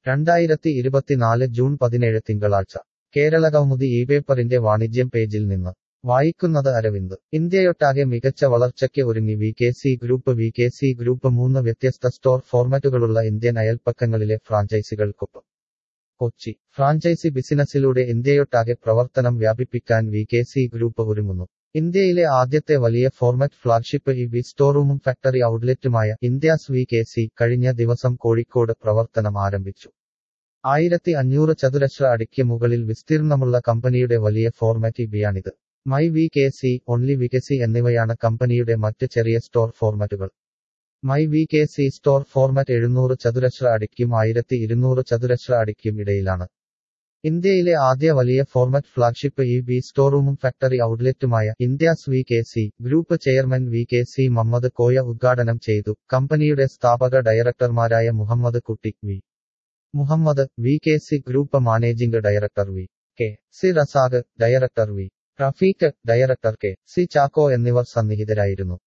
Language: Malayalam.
രണ്ടായിരത്തി ഇരുപത്തിനാല് ജൂൺ പതിനേഴ് തിങ്കളാഴ്ച കേരളകൗമുദി ഈ പേപ്പറിന്റെ വാണിജ്യം പേജിൽ നിന്ന് വായിക്കുന്നത് അരവിന്ദ് ഇന്ത്യയൊട്ടാകെ മികച്ച വളർച്ചയ്ക്ക് ഒരുങ്ങി V K C group V K C group മൂന്ന് വ്യത്യസ്ത സ്റ്റോർ ഫോർമാറ്റുകളുള്ള ഇന്ത്യൻ അയൽപ്പക്കങ്ങളിലെ ഫ്രാഞ്ചൈസികൾക്കൊപ്പം കൊച്ചി ഫ്രാഞ്ചൈസി ബിസിനസ്സിലൂടെ ഇന്ത്യയൊട്ടാകെ പ്രവർത്തനം വ്യാപിപ്പിക്കാൻ വി കെ സി ഗ്രൂപ്പ് ഒരുങ്ങുന്നു ഇന്ത്യയിലെ ആദ്യത്തെ വലിയ ഫോർമാറ്റ് ഫ്ളാഗ്ഷിപ്പ് ഇ ബി സ്റ്റോറൂമും ഫാക്ടറി ഔട്ട്ലെറ്റുമായ ഇന്ത്യാസ് വി കെ സി കഴിഞ്ഞ ദിവസം കോഴിക്കോട് പ്രവർത്തനം ആരംഭിച്ചു ആയിരത്തി അഞ്ഞൂറ് ചതുരശ്ര അടിക്ക് മുകളിൽ വിസ്തീർണമുള്ള കമ്പനിയുടെ വലിയ ഫോർമാറ്റ് ഇബിയാണിത് my V K C only V K C എന്നിവയാണ് കമ്പനിയുടെ മറ്റ് ചെറിയ സ്റ്റോർ ഫോർമാറ്റുകൾ my V K C store format എഴുന്നൂറ് ചതുരശ്ര അടിക്കും ആയിരത്തി ഇരുന്നൂറ് ചതുരശ്ര അടിക്കും ഇടയിലാണ് ഇന്ത്യയിലെ ആദ്യ വലിയ ഫോർമാറ്റ് ഫ്ളാഗ്ഷിപ്പ് ഇ ബി സ്റ്റോറൂമും ഫാക്ടറി ഔട്ട്ലെറ്റുമായ India's V K C group chairman V K C Muhammad Koya ഉദ്ഘാടനം ചെയ്തു കമ്പനിയുടെ സ്ഥാപക ഡയറക്ടർമാരായ Muhammad Kutty V Muhammad V K C group managing director V K C Razak director V Rafeeq director K C Chacko എന്നിവർ സന്നിഹിതരായിരുന്നു